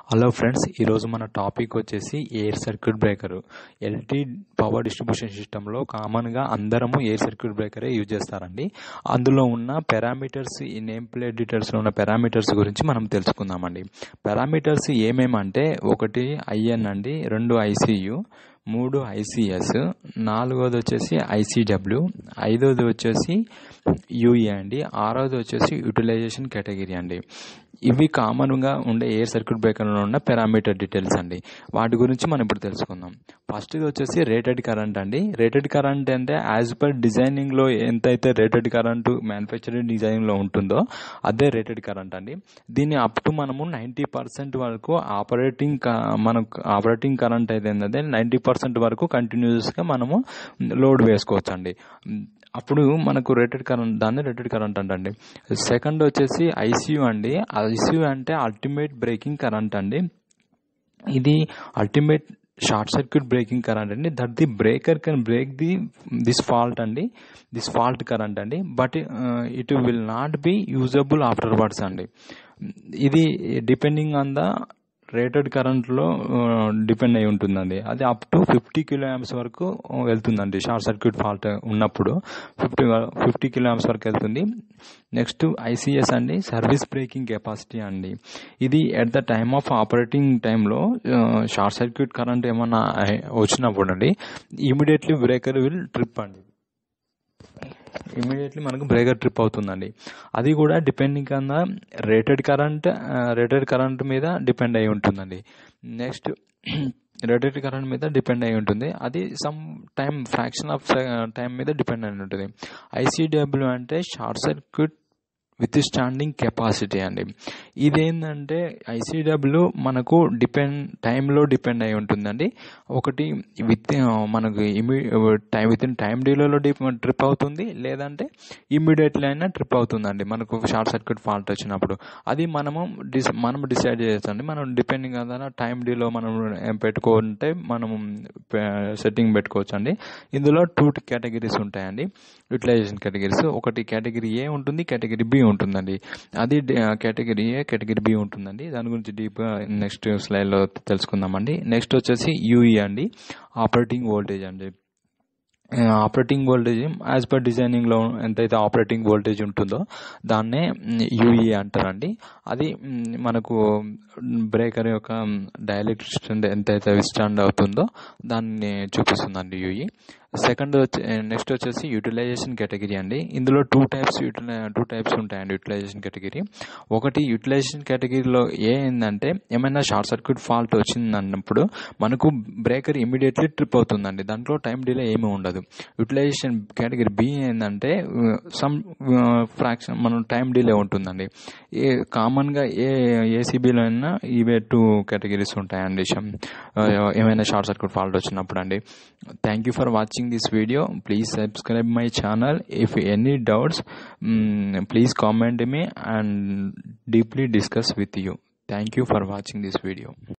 hello friends ఈరోజు మన topic వచ్చేసి air circuit breaker LT power distribution సిస్టంలో కామన్గా అందరము ఎయిర్ సర్క్యూట్ బ్రేకరే యూజ్ చేస్తారండి అందులో ఉన్న పారామీటర్స్ ఈ నేమ్ ప్లేట్ డీటెయిల్స్లో ఉన్న పారామీటర్స్ గురించి మనం తెలుసుకుందామండి పారామీటర్స్ ఏమేమంటే ఒకటి ఐఎన్ అండి రెండు ఐసియు మూడు ఐసిఎస్ నాలుగోది వచ్చేసి ఐసిడబ్ల్యూ ఐదోది వచ్చేసి యూఏ అండి ఆరోది వచ్చేసి యూటిలైజేషన్ కేటగిరీ అండి ఇవి కామన్గా ఉండే ఎయిర్ సర్క్యూట్ బ్రేకర్లో ఉన్న పారామీటర్ డీటెయిల్స్ అండి వాటి గురించి మనం ఇప్పుడు తెలుసుకుందాం ఫస్ట్ వచ్చేసి రేటెడ్ కరెంట్ అండి రేటెడ్ కరెంట్ అంటే యాజ్ పర్ డిజైనింగ్లో ఎంతైతే రేటెడ్ కరెంట్ మ్యానుఫ్యాక్చరింగ్ డిజైనింగ్లో ఉంటుందో అదే రేటెడ్ కరెంట్ అండి దీన్ని అప్ టు మనము నైంటీ పర్సెంట్ వరకు ఆపరేటింగ్ మనకు ఆపరేటింగ్ కరెంట్ అయితే ఏంటంటే నైంటీ పర్సెంట్ వరకు కంటిన్యూస్గా మనము లోడ్ వేసుకోవచ్చు అండి అప్పుడు మనకు రేటెడ్ కరెంట్ దాన్ని రేటెడ్ కరెంట్ అంటండి సెకండ్ వచ్చేసి ఐసీయూ అండి ఐసీయూ అంటే అల్టిమేట్ బ్రేకింగ్ కరెంట్ అండి ఇది ultimate short circuit breaking current అండి that the breaker can break the this fault అండి దిస్ ఫాల్ట్ కరెంట్ అండి but it will not be usable afterwards అండి ఇది డిపెండింగ్ ఆన్ ద రేటెడ్ కరెంట్లో depend అయి ఉంటుందండి అది up to fifty kilo amps వరకు వెళ్తుందండి షార్ట్ సర్క్యూట్ ఫాల్ట్ ఉన్నప్పుడు ఫిఫ్టీ ఫిఫ్టీ కిలో యామ్స్ వరకు వెళ్తుంది నెక్స్ట్ ఐసీఎస్ అండి సర్వీస్ బ్రేకింగ్ కెపాసిటీ అండి ఇది at the time of operating టైంలో షార్ట్ సర్క్యూట్ కరెంట్ ఏమన్నా వచ్చినప్పుడు అండి ఇమీడియట్లీ బ్రేకర్ విల్ ట్రిప్ అండి ఇమీడియట్లీ మనకు బ్రేకర్ ట్రిప్ అవుతుందండి అది కూడా depending on the rated current rated current మీద డిపెండ్ అయి ఉంటుందండి నెక్స్ట్ రేటెడ్ కరెంట్ మీద డిపెండ్ అయి ఉంటుంది అది some time fraction of time మీద డిపెండ్ అయి ఉంటుంది ఐసీడబ్ల్యూ అంటే short circuit with withstanding capacity అండి ఇదేంటంటే ఐసీడబ్ల్యూ మనకు డిపెండ్ టైంలో డిపెండ్ అయి ఉంటుందండి ఒకటి విత్ మనకు ఇమీ టైం విత్ ఇన్ టైం డీలోలో ట్రిప్ అవుతుంది లేదంటే ఇమ్మీడియట్లీ అయినా ట్రిప్ అవుతుందండి మనకు షార్ట్ సర్క్యూట్ ఫాల్ట్ వచ్చినప్పుడు అది మనము డిస్ మనం డిసైడ్ చేయొచ్చండి మనం డిపెండింగ్ అదా టైం డీలో మనం పెట్టుకుంటే మనం సెట్టింగ్ పెట్టుకోవచ్చు అండి ఇందులో టూ కేటగిరీస్ ఉంటాయండి యూటిలైజేషన్ కేటగిరీస్ ఒకటి కేటగిరీ ఏ ఉంటుంది కేటగిరీ బి ఉంటుందండి అది కేటగిరీ ఏ కేటగిరీ బి ఉంటుందండి దాని గురించి డీప్గా నెక్స్ట్ స్లైడ్లో తెలుసుకుందామండి నెక్స్ట్ వచ్చేసి యూఈ అండి ఆపరేటింగ్ వోల్టేజ్ అండి ఆపరేటింగ్ వోల్టేజ్ యాజ్ పర్ డిజైనింగ్లో ఎంతైతే ఆపరేటింగ్ వోల్టేజ్ ఉంటుందో దాన్నే యూఈ అంటారండి అది మనకు బ్రేకర్ యొక్క డైలెక్ట్రిక్ ఎంతైతే విస్టాండ్ అవుతుందో దాన్ని చూపిస్తుందండి యూఈ సెకండ్ వచ్చి నెక్స్ట్ వచ్చేసి యూటిలైజేషన్ కేటగిరీ అండి ఇందులో టూ టైప్స్ టూ టైప్స్ ఉంటాయండి యూటిలైజేషన్ కేటగిరీ ఒకటి యూటిలైజేషన్ కేటగిరీలో ఏ ఏంటంటే ఏమైనా షార్ట్ సర్క్యూట్ ఫాల్ట్ వచ్చిందన్నప్పుడు మనకు బ్రేకర్ ఇమీడియట్లీ ట్రిప్ అవుతుందండి దాంట్లో టైం డిలే ఏమీ ఉండదు యూటిలైజేషన్ కేటగిరీ బి ఏంటంటే సమ్ ఫ్రాక్షన్ మనం టైం డిలే ఉంటుందండి ఏ కామన్గా ఏ ఏసీబీలో అయినా ఇవే టూ కేటగిరీస్ ఉంటాయండి ఏమైనా షార్ట్ సర్క్యూట్ ఫాల్ట్ వచ్చినప్పుడు అండి thank you for watching this video please subscribe my channel if any doubts um, please comment me and deeply discuss with you thank you for watching this video